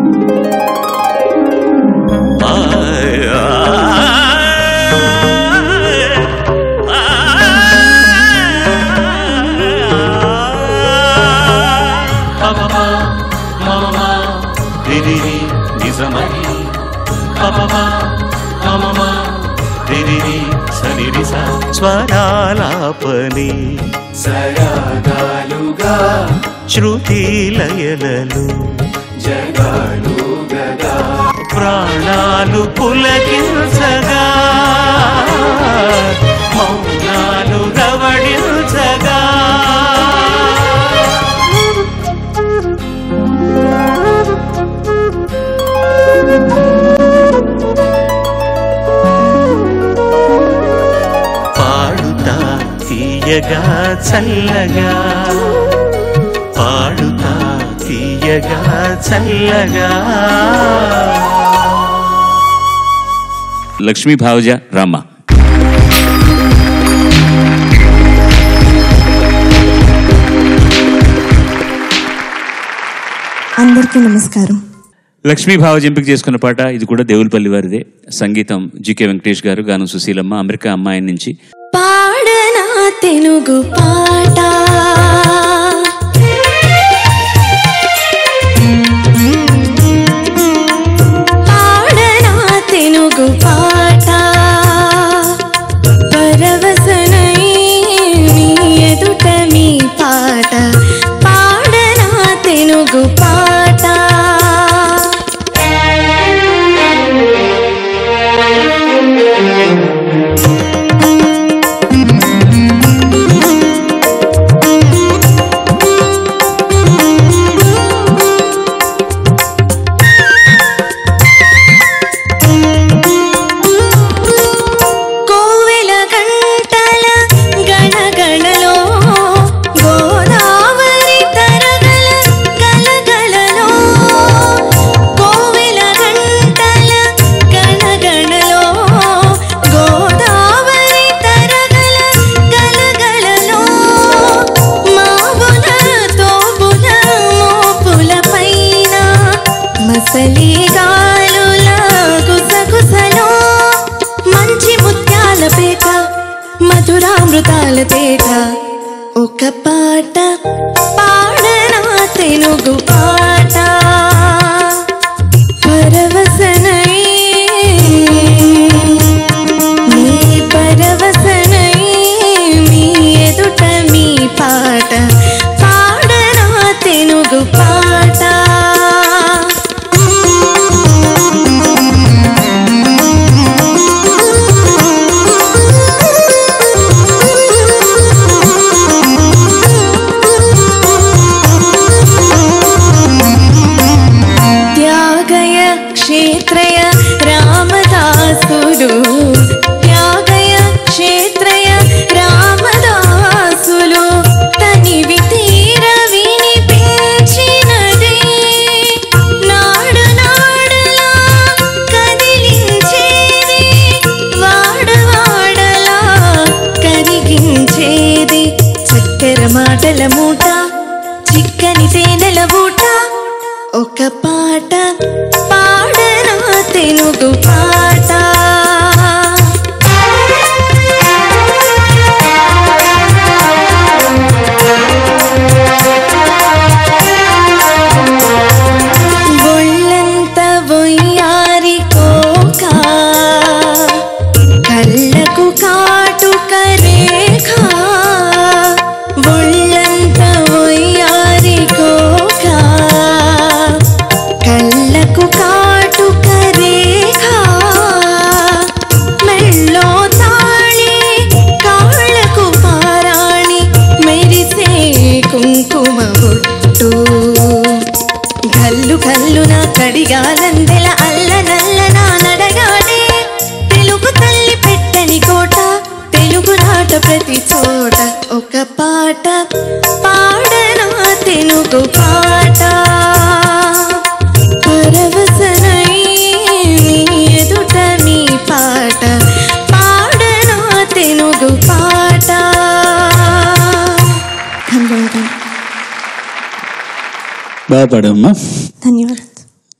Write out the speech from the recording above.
స్వరాలాపని సరాగాలుగా శృతి లయలలు జగాలు గదా ప్రాణాలు పులకించగా మౌనాలు రవడించగా పాడుతా తీయగా చల్లగా పాడుతా తీయగా చల్లగా లక్ష్మీ భావజ రామ అందరికీ నమస్కారం లక్ష్మీ భావజ ఎంపిక చేసుకున్న పాట ఇది కూడా దేవులపల్లి వారిదే సంగీతం జీకే వెంకటేష్ గారు గానం సుశీలమ్మ అమెరికా అమ్మాయి నుంచి పాడనా తెనుగు పాట పాడనా తెనుగు పాట పరవశనై నీ ఎదుట మీ పాట పాడనా తెనుగు పాట కోవెల గంటల గణగణలో గోదావరి తరగల గలగలలో కోవెల గంటల గణగణలో గోదావరి తరగల గలగలలో మావుల తోపుల మోపుల పైన మసలి గాలుల గుసగుసలో మంచి ముత్యాల పేట మధురామృతాల తేట ఒక పాట పాడనా తెనుగు పాట పరవశనై నీ పరవశనై మీ ఎదుట మీ పాట పాడనా తెనుగు పాట త్యాగయ క్షేత్రయ రామదాసుడు త్యాగయ క్షేత్రయ రామదాసులు తనివి తీర వినిపించినదే నాడు నాడులా కదిలించేది వాడు వాడలా కరిగించేది చక్కెర మాటల మూట చిక్కని తేనెల ఊట ఒక పాట పాడనా తెనుగు పాట ఒళ్ళంత వొయ్యారి కోక కళ్ళకు కాటుక రేఖ ఒళ్ళంత వొయ్యారి కోక కళ్ళకు కాటుక రేఖ మెళ్ళో తాళి కాళ్ళకు పారాణి మెరిసే కుంకుమ బొట్టు గల్లు గల్లు నా కడిగాలందెల అల్ల నల్ల నా నడగాడే తెలుగు తల్లి పెట్టని కోట తెలుగు నాట ప్రతి చోట ఒక పాట పాడనా తెనుగు పాట పరవశనై నీ ఎదుట మీ పాట పాడనా తెనుగు పాట ధన్యవాదాలు బాగా పాడమ్మా ధన్యవాదాలు